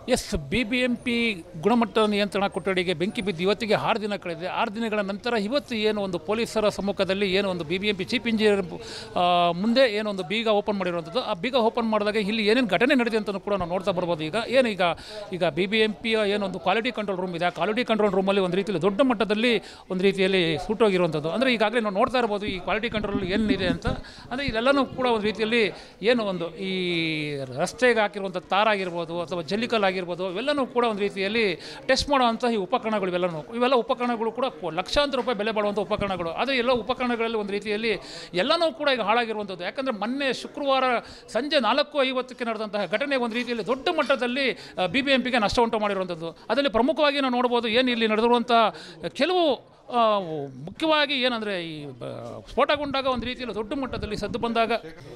S B B M P ಗುಣಮಟ್ಟ ನಿಯಂತ್ರಣ ಕೊಠಡಿಗೆ ಬೆಂಕಿ ಬಿದ್ದು ಇವತ್ತಿಗೆ ಆರು ದಿನ ಕಳೆದಿದೆ ಆರು ದಿನಗಳ ನಂತರ ಇವತ್ತು ಏನು ಒಂದು ಪೊಲೀಸರ ಸಮ್ಮುಖದಲ್ಲಿ ಏನು ಒಂದು B B M P chief engineer ಆ, ಮುಂದೆ ಏನು ಒಂದು ಬೀಗ ಓಪನ್ ಮಾಡಿರುವಂಥದ್ದು ಆ ಬೀಗ ಓಪನ್ ಮಾಡಿದಾಗ ಇಲ್ಲಿ ಏನೇನು ಘಟನೆ ನಡೆದಿದೆ ಅಂತ ಕೂಡ ನಾವು ನೋಡ್ತಾ ಬರ್ಬೋದು ಈಗ ಏನು ಈಗ ಈಗ ಬಿ ಬಿ ಎಂ ಪಿಯ ಏನೊಂದು ಕ್ವಾಲಿಟಿ ಕಂಟ್ರೋಲ್ ರೂಮ್ ಇದೆ ಆ ಕ್ವಾಲಿಟಿ ಕಂಟ್ರೋಲ್ ರೂಮಲ್ಲಿ ಒಂದು ರೀತಿಯಲ್ಲಿ ದೊಡ್ಡ ಮಟ್ಟದಲ್ಲಿ ಒಂದು ರೀತಿಯಲ್ಲಿ ಸುಟ್ಟೋಗಿರುವಂಥದ್ದು ಅಂದರೆ ಈಗಾಗಲೇ ನಾವು ನೋಡ್ತಾ ಇರ್ಬೋದು ಈ ಕ್ವಾಲಿಟಿ ಕಂಟ್ರೋಲ್ ಏನಿದೆ ಅಂತ ಅಂದರೆ ಇದೆಲ್ಲನೂ ಕೂಡ ಒಂದು ರೀತಿಯಲ್ಲಿ ಏನು ಒಂದು ಈ ರಸ್ತೆಗೆ ಹಾಕಿರುವಂಥ ತಾರಾಗಿರ್ಬೋದು ಅಥವಾ ಜಲ್ಲಿಕಲ್ ಆಗಿರ್ಬೋದು ಇವೆಲ್ಲನೂ ಕೂಡ ಒಂದು ರೀತಿಯಲ್ಲಿ ಟೆಸ್ಟ್ ಮಾಡುವಂಥ ಈ ಉಪಕರಣಗಳು ಇವೆಲ್ಲನೂ ಇವೆಲ್ಲ ಉಪಕರಣಗಳು ಕೂಡ ಕೊ- ಲಕ್ಷಾಂತರ ರೂಪಾಯಿ ಬೆಲೆ ಬಾಳುವಂಥ ಉಪಕರಣಗಳು ಆದರೆ ಎಲ್ಲ ಉಪಕರಣಗಳಲ್ಲಿ ಒಂದು ರೀತಿಯಲ್ಲಿ ಎಲ್ಲನೂ ಕೂಡ ಈಗ ಹಾಳಾಗಿರುವಂಥದ್ದು ಯಾಕಂದರೆ ಮೊನ್ನೆ ಶುಕ್ರವಾರ ಸಂಜೆ ನಾಲ್ಕು ಐವತ್ತಕ್ಕೆ ನಡೆದಂತಹ ಘಟನೆ ಒಂದು ರೀತಿಯಲ್ಲಿ ದೊಡ್ಡ ಮಟ್ಟದಲ್ಲಿ ಬಿ ಬಿ ಎಂ ಪಿಗೆ ನಷ್ಟ ಉಂಟು ಮಾಡಿರುವಂಥದ್ದು ಅದರಲ್ಲಿ ಪ್ರಮುಖವಾಗಿ ನಾವು ನೋಡ್ಬೋದು ಏನು ಇಲ್ಲಿ ನಡೆದಿರುವಂಥ ಕೆಲವು ಆ, ಮುಖ್ಯವಾಗಿ ಏನಂದರೆ ಈ ಬ- ಸ್ಫೋಟಗೊಂಡಾಗ ಒಂದು ರೀತಿಯಲ್ಲಿ ದೊಡ್ಡ ಮಟ್ಟದಲ್ಲಿ ಸದ್ದು ಬಂದಾಗ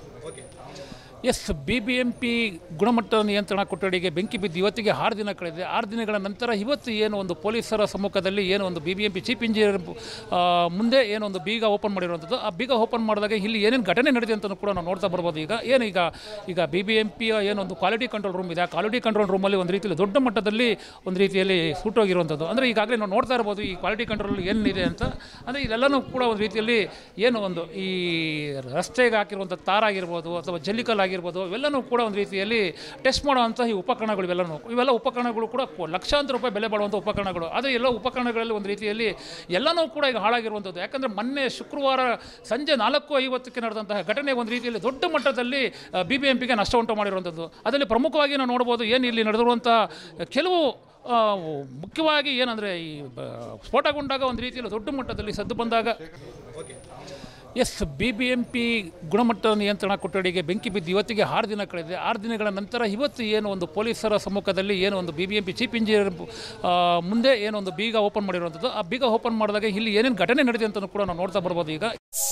S B B M P ಗುಣಮಟ್ಟ ನಿಯಂತ್ರಣ ಕೊಠಡಿಗೆ ಬೆಂಕಿ ಬಿದ್ದು ಇವತ್ತಿಗೆ ಆರು ದಿನ ಕಳೆದಿದೆ ಆರು ದಿನಗಳ ನಂತರ ಇವತ್ತು ಏನು ಒಂದು ಪೊಲೀಸರ ಸಮ್ಮುಖದಲ್ಲಿ ಏನು ಒಂದು B B M P chief engineer ಆ, ಮುಂದೆ ಏನು ಒಂದು ಬೀಗ ಓಪನ್ ಮಾಡಿರುವಂಥದ್ದು ಆ ಬೀಗ ಓಪನ್ ಮಾಡಿದಾಗ ಇಲ್ಲಿ ಏನೇನು ಘಟನೆ ನಡೆದಿದೆ ಅಂತ ಕೂಡ ನಾವು ನೋಡ್ತಾ ಬರ್ಬೋದು ಈಗ ಏನು ಈಗ ಈಗ ಬಿ ಬಿ ಎಂ ಪಿಯ ಏನೊಂದು ಕ್ವಾಲಿಟಿ ಕಂಟ್ರೋಲ್ ರೂಮ್ ಇದೆ ಆ ಕ್ವಾಲಿಟಿ ಕಂಟ್ರೋಲ್ ರೂಮಲ್ಲಿ ಒಂದು ರೀತಿಯಲ್ಲಿ ದೊಡ್ಡ ಮಟ್ಟದಲ್ಲಿ ಒಂದು ರೀತಿಯಲ್ಲಿ ಸುಟ್ಟೋಗಿರುವಂಥದ್ದು ಅಂದರೆ ಈಗಾಗಲೇ ನಾವು ನೋಡ್ತಾ ಇರ್ಬೋದು ಈ ಕ್ವಾಲಿಟಿ ಕಂಟ್ರೋಲ್ ಏನಿದೆ ಅಂತ ಅಂದರೆ ಇದೆಲ್ಲನೂ ಕೂಡ ಒಂದು ರೀತಿಯಲ್ಲಿ ಏನು ಒಂದು ಈ ರಸ್ತೆಗೆ ಹಾಕಿರುವಂಥ ತಾರಾಗಿರ್ಬೋದು ಅಥವಾ ಜಲ್ಲಿಕಲ್ ಆಗಿರ್ಬೋದು ಇವೆಲ್ಲನೂ ಕೂಡ ಒಂದು ರೀತಿಯಲ್ಲಿ ಟೆಸ್ಟ್ ಮಾಡುವಂಥ ಈ ಉಪಕರಣಗಳು ಇವೆಲ್ಲನೂ ಇವೆಲ್ಲ ಉಪಕರಣಗಳು ಕೂಡ ಕೊ- ಲಕ್ಷಾಂತರ ರೂಪಾಯಿ ಬೆಲೆ ಬಾಳುವಂಥ ಉಪಕರಣಗಳು ಆದರೆ ಎಲ್ಲ ಉಪಕರಣಗಳಲ್ಲಿ ಒಂದು ರೀತಿಯಲ್ಲಿ ಎಲ್ಲನೂ ಕೂಡ ಈಗ ಹಾಳಾಗಿರುವಂಥದ್ದು ಯಾಕಂದರೆ ಮೊನ್ನೆ ಶುಕ್ರವಾರ ಸಂಜೆ ನಾಲ್ಕು ಐವತ್ತಕ್ಕೆ ನಡೆದಂತಹ ಘಟನೆ ಒಂದು ರೀತಿಯಲ್ಲಿ ದೊಡ್ಡ ಮಟ್ಟದಲ್ಲಿ ಬಿ ಬಿ ಎಂ ಪಿಗೆ ನಷ್ಟ ಉಂಟು ಮಾಡಿರುವಂಥದ್ದು ಅದರಲ್ಲಿ ಪ್ರಮುಖವಾಗಿ ನಾವು ನೋಡ್ಬೋದು ಏನು ಇಲ್ಲಿ ನಡೆದಿರುವಂಥ ಕೆಲವು ಆ, ಮುಖ್ಯವಾಗಿ ಏನಂದರೆ ಈ ಬ- ಸ್ಫೋಟಗೊಂಡಾಗ ಒಂದು ರೀತಿಯಲ್ಲಿ ದೊಡ್ಡ ಮಟ್ಟದಲ್ಲಿ ಸದ್ದು ಬಂದಾಗ S B B M P ಗುಣಮಟ್ಟ ನಿಯಂತ್ರಣ ಕೊಠಡಿಗೆ ಬೆಂಕಿ ಬಿದ್ದು ಇವತ್ತಿಗೆ ಆರು ದಿನ ಕಳೆದಿದೆ ಆರು ದಿನಗಳ ನಂತರ ಇವತ್ತು ಏನು ಒಂದು ಪೊಲೀಸರ ಸಮ್ಮುಖದಲ್ಲಿ ಏನು ಒಂದು B B M P chief engineer ಆ, ಮುಂದೆ ಏನು ಒಂದು ಬೀಗ ಓಪನ್ ಮಾಡಿರುವಂಥದ್ದು ಆ ಬೀಗ ಓಪನ್ ಮಾಡಿದಾಗ ಇಲ್ಲಿ ಏನೇನು ಘಟನೆ ನಡೆದಿದೆ ಅಂತ ಕೂಡ ನಾವು ನೋಡ್ತಾ ಬರ್ಬೋದು ಈಗ